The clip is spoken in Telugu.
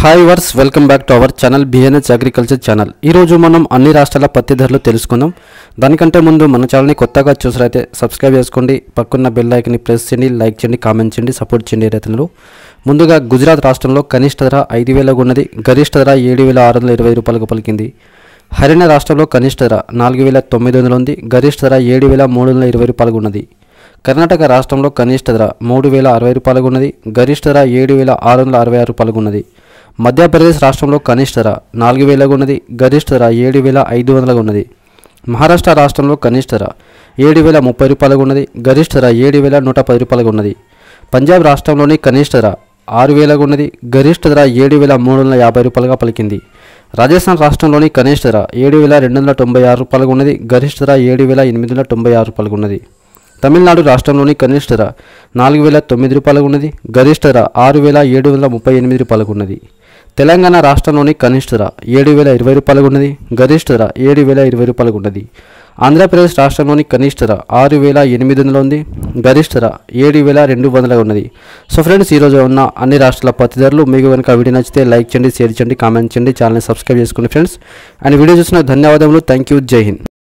hi viewers welcome back to our channel BNH agriculture channel ఈరోజు మనం అన్ని రాష్ట్రాల పత్తి ధరలు తెలుసుకుందాం దానికంటే ముందు మన ఛానల్ని కొత్తగా చూసినైతే సబ్స్క్రైబ్ చేసుకోండి పక్కన్న బెల్ ఐకన్ని ప్రెస్ చేయండి లైక్ చేయండి కామెంట్ చేయండి సపోర్ట్ చేయండి రైతులు ముందుగా గుజరాత్ రాష్ట్రంలో కనిష్ట ధర ఐదు వేలకు ఉన్నది గరిష్ట ధర ఏడు వేల ఆరు వందల ఇరవై రూపాయలకు పలికింది హర్యానా రాష్ట్రంలో కనిష్ట ధర నాలుగు వేల తొమ్మిది వందలు ఉంది గరిష్ట ధర ఏడు వేల మూడు వందల ఇరవై రూపాయలకు ఉన్నది కర్ణాటక రాష్ట్రంలో కనిష్ట ధర మూడు వేల అరవై రూపాయలకు ఉన్నది గరిష్ట ధర ఏడు వేల ఆరు వందల అరవై ఆరు రూపాయలకు ఉన్నది మధ్యప్రదేశ్ రాష్ట్రంలో కనిష్ట ధర నాలుగు వేలకు ఉన్నది గరిష్ట ధర ఏడు వేల ఐదు వందలకు ఉన్నది మహారాష్ట్ర రాష్ట్రంలో కనిష్ట ధర ఏడు వేల ముప్పై రూపాయలకు ఉన్నది గరిష్ట ధర ఏడు వేల నూట పది రూపాయలకు ఉన్నది పంజాబ్ రాష్ట్రంలోని కనిష్ట ధర ఆరు వేలకు ఉన్నది గరిష్ట ధర ఏడు వేల మూడు వందల యాభై రూపాయలుగా పలికింది రాజస్థాన్ రాష్ట్రంలోని కనిష్ట ధర ఏడు వేల రెండు వందల తొంభై ఆరు రూపాయలకు ఉన్నది గరిష్ట ధర ఏడు వేల ఎనిమిది వందల తొంభై ఆరు రూపాయలకు ఉన్నది తమిళనాడు రాష్ట్రంలోని కనిష్ట ధర నాలుగు వేల తొమ్మిది రూపాయలకు ఉన్నది గరిష్ట ధర ఆరు వేల ఏడు వందల ముప్పై ఎనిమిది రూపాయలకు ఉన్నది తెలంగాణ రాష్ట్రంలోని కనిష్ట ధర ఏడు వేల ఇరవై రూపాయలకు ఉన్నది గరిష్ట ధర ఏడు వేల ఇరవై రూపాయలకు ఉన్నది ఆంధ్రప్రదేశ్ రాష్ట్రంలోని కనిష్ట ధర ఆరు వేల ఎనిమిది వందలు ఉంది గరిష్ట ధర ఏడు వేల రెండు వందల ఉన్నది సో ఫ్రెండ్స్ ఈరోజు ఉన్న అన్ని రాష్ట్రాల పత్తి ధరలు మీకు కనుక వీడియో నచ్చితే లైక్ చేయండి షేర్ చేయండి కామెంట్ చేయండి ఛానల్ని సబ్స్క్రైబ్ చేసుకోండి ఫ్రెండ్స్ అండ్ వీడియో చూసిన ధన్యవాదములు థ్యాంక్ యూ జై హింద్